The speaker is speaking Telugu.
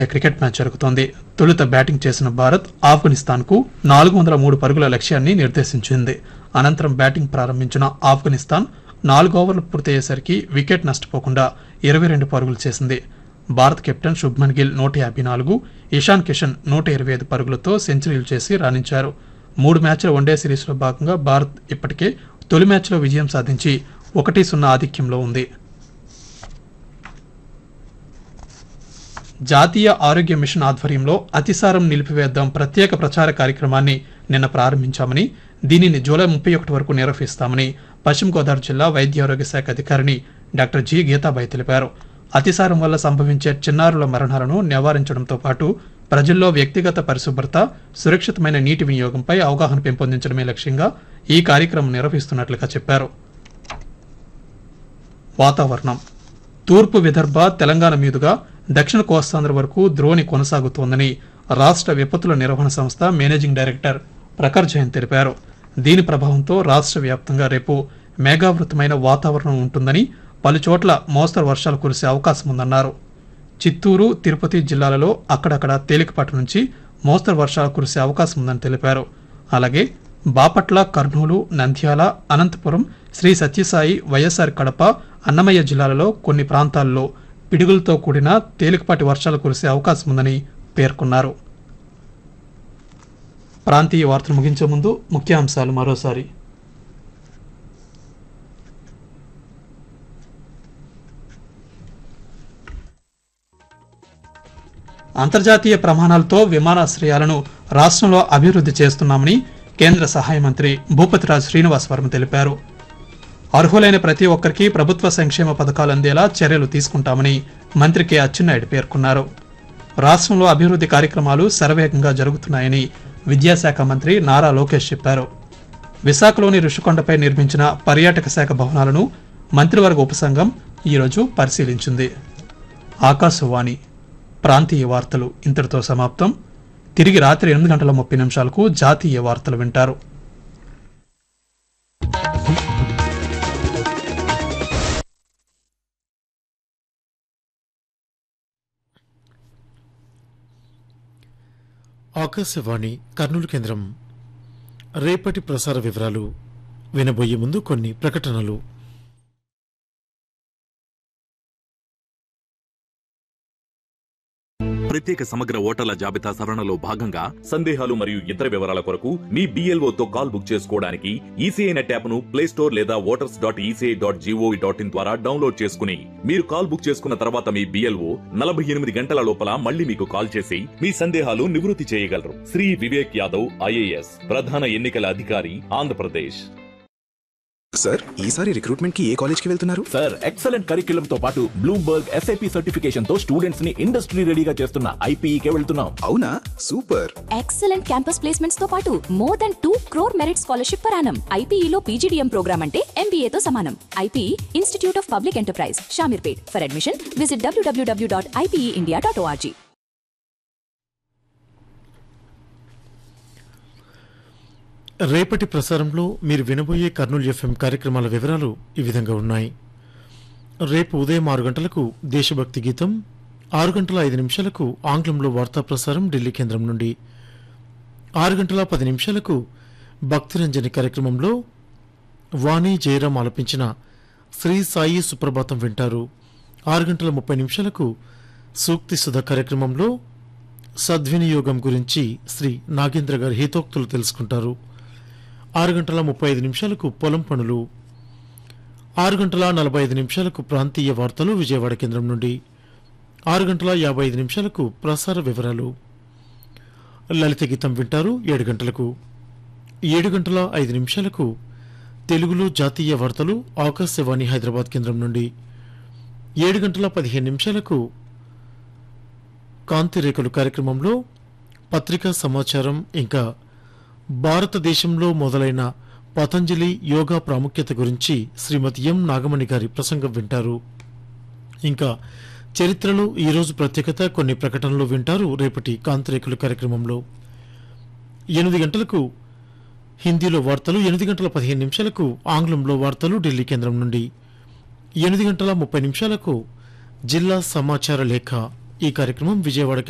క్రికెట్ మ్యాచ్ జరుగుతోంది తొలుత బ్యాటింగ్ చేసిన భారత్ ఆఫ్ఘనిస్తాన్కు నాలుగు వందల మూడు పరుగుల లక్ష్యాన్ని నిర్దేశించింది అనంతరం బ్యాటింగ్ ప్రారంభించిన ఆఫ్ఘనిస్తాన్ నాలుగు ఓవర్లు పూర్తయ్యేసరికి వికెట్ నష్టపోకుండా ఇరవై రెండు పరుగులు చేసింది భారత్ కెప్టెన్ శుభ్మన్ గిల్ నూట యాభై నాలుగు ఇషాన్ కిషన్ నూట ఇరవై ఐదు పరుగులతో సెంచరీలు చేసి రాణించారు మూడు మ్యాచ్ల వన్డే సిరీస్లో భాగంగా భారత్ ఇప్పటికే తొలి మ్యాచ్లో విజయం సాధించి ఒకటి సున్నా ఆధిక్యంలో ఉంది జాతీయ ఆరోగ్య మిషన్ ఆధ్వర్యంలో అతిసారం నిలిపివేద్దాం ప్రత్యేక ప్రచార కార్యక్రమాన్ని నిన్న ప్రారంభించామని దీనిని జూలై ముప్పై ఒకటి వరకు నిర్వహిస్తామని పశ్చిమ గోదావరి జిల్లా వైద్య ఆరోగ్య శాఖ అధికారిని డాక్టర్ జి గీతాబాయి తెలిపారు అతిసారం వల్ల సంభవించే చిన్నారుల మరణాలను నివారించడంతో పాటు ప్రజల్లో వ్యక్తిగత పరిశుభ్రత సురక్షితమైన నీటి వినియోగంపై అవగాహన పెంపొందించడమే లక్ష్యంగా ఈ కార్యక్రమం నిర్వహిస్తున్నట్లుగా చెప్పారు వాతావరణం తూర్పు విదర్భ తెలంగాణ మీదుగా దక్షిణ కోస్తాంధ్ర వరకు ద్రోణి కొనసాగుతోందని రాష్ట్ర విపత్తుల నిర్వహణ సంస్థ మేనేజింగ్ డైరెక్టర్ ప్రఖర్ జైన్ తెలిపారు దీని ప్రభావంతో రాష్ట్ర వ్యాప్తంగా రేపు మేఘావృతమైన వాతావరణం ఉంటుందని పలు చోట్ల మోస్తరు వర్షాలు కురిసే అవకాశం ఉందన్నారు చిత్తూరు తిరుపతి జిల్లాలలో అక్కడక్కడ తేలికపాటి నుంచి మోస్తరు వర్షాలు కురిసే అవకాశం ఉందని తెలిపారు అలాగే బాపట్ల కర్నూలు నంద్యాల అనంతపురం శ్రీ సత్యసాయి వైఎస్ఆర్ కడప అన్నమయ్య జిల్లాలలో కొన్ని ప్రాంతాల్లో పిడుగులతో కూడిన తేలికపాటి వర్షాలు కురిసే అవకాశం ఉందని పేర్కొన్నారు ప్రాంతీయ వార్తలు ముగించే ముందు ముఖ్యాంశాలు మరోసారి అంతర్జాతీయ ప్రమాణాలతో విమానాశ్రయాలను రాష్ట్రంలో అభివృద్ధి చేస్తున్నామని కేంద్ర సహాయ మంత్రి భూపతిరాజ్ శ్రీనివాస్ వర్మ తెలిపారు అర్హులైన ప్రతి ఒక్కరికి ప్రభుత్వ సంక్షేమ పథకాలు అందేలా చర్యలు తీసుకుంటామని మంత్రి కె అచ్చెన్నాయుడు పేర్కొన్నారు రాష్ట్రంలో అభివృద్ధి కార్యక్రమాలు శరవేగంగా జరుగుతున్నాయని విద్యాశాఖ మంత్రి నారా లోకేష్ చెప్పారు విశాఖలోని ఋషికొండపై నిర్మించిన పర్యాటక శాఖ భవనాలను మంత్రివర్గ ఉపసంఘం ఈరోజు పరిశీలించింది ఆకాశవాణి ప్రాంతీయ వార్తలు ఇంతటితో సమాప్తం తిరిగి రాత్రి ఎనిమిది గంటల ముప్పై నిమిషాలకు జాతీయ వార్తలు వింటారు ఆకాశవాణి కర్నూలు కేంద్రం రేపటి ప్రసార వివరాలు వినబోయే ముందు కొన్ని ప్రకటనలు ప్రత్యేక సమగ్ర ఓటర్ల జాబితా సవరణలో భాగంగా సందేహాలు మరియు ఇతర వివరాల కొరకు మీ BLO తో కాల్ బుక్ చేసుకోవడానికి ఈసీఐ నెట్ యాప్ ను ప్లే స్టోర్ లేదా voters dot ECI dot GOV dot in ద్వారా డౌన్లోడ్ చేసుకుని మీరు కాల్ బుక్ చేసుకున్న తర్వాత మీ బిఎల్ఓ నలభై ఎనిమిది గంటల లోపల మళ్ళీ మీకు కాల్ చేసి మీ సందేహాలు నివృత్తి చేయగలరు శ్రీ వివేక్ యాదవ్ ఐఏఎస్ ప్రధాన ఎన్నికల అధికారి ఆంధ్రప్రదేశ్ సార్ ఈసారి రిక్రూట్మెంట్ కి ఏ కాలేజ్ కి వెళ్తున్నారు సార్ ఎక్సలెంట్ కరిక్యులం తో పాటు బ్లూంబర్గ్ ఎస్ఐపి సర్టిఫికేషన్ తో స్టూడెంట్స్ ని ఇండస్ట్రీ రెడీగా చేస్తున్న ఐపీఈకే వెళ్తున్నాం అవునా సూపర్ ఎక్సలెంట్ క్యాంపస్ ప్లేస్మెంట్స్ తో పాటు more than two crore merit scholarship per annum ఐపీఈలో పీజీడీఎం ప్రోగ్రామ్ అంటే MBA తో సమానం IPE Institute of Public Enterprise Shamirpet for admission visit WWW dot India dot ORG రేపటి ప్రసారంలో మీరు వినబోయే కర్నూలు ఎఫ్ఎం కార్యక్రమాల వివరాలు ఈ విధంగా ఉన్నాయి రేపు ఉదయం ఆరు గంటలకు దేశభక్తి గీతం ఆరు గంటల ఐదు నిమిషాలకు ఆంగ్లంలో వార్తా ప్రసారం ఢిల్లీ కేంద్రం నుండి ఆరు గంటల పది నిమిషాలకు భక్తిరంజని కార్యక్రమంలో వాణి జయరాం ఆలపించిన శ్రీ సాయి సుప్రభాతం వింటారు ఆరు గంటల ముప్పై నిమిషాలకు సూక్తి సుధ కార్యక్రమంలో సద్వినియోగం గురించి శ్రీ నాగేంద్ర గారి హితోక్తులు తెలుసుకుంటారు ఆరు గంటల ముప్పై ఐదు నిమిషాలకు పొలం పనులు ఆరు గంటల నలభై ఐదు నిమిషాలకు ప్రాంతీయ వార్తలు విజయవాడ కేంద్రం నుండి ఆరు గంటల యాభై ఐదు నిమిషాలకు ప్రసార వివరాలు లలిత గీతం వింటారు ఏడు గంటలకు ఏడు గంటల ఐదు నిమిషాలకు తెలుగులో జాతీయ వార్తలు ఆకాశవాణి హైదరాబాద్ కేంద్రం నుండి ఏడు గంటల పదిహేను నిమిషాలకు కాంతి రేఖలు కార్యక్రమంలో పత్రికా సమాచారం ఇంకా భారతదేశంలో మొదలైన పతంజలి యోగా ప్రాముఖ్యత గురించి శ్రీమతి ఎం నాగమణి గారి ప్రసంగం వింటారు ఇంకా చరిత్రలో ఈరోజు ప్రత్యేకత కొన్ని ప్రకటనలు వింటారు రేపటి కాంతిరేకుల కార్యక్రమంలో ఎనిమిది గంటలకు హిందీలో వార్తలు ఎనిమిది గంటల పదిహేను నిమిషాలకు ఆంగ్లంలో వార్తలు ఢిల్లీ కేంద్రం నుండి ఎనిమిది గంటల ముప్పై నిమిషాలకు జిల్లా సమాచార లేఖ ఈ కార్యక్రమం విజయవాడ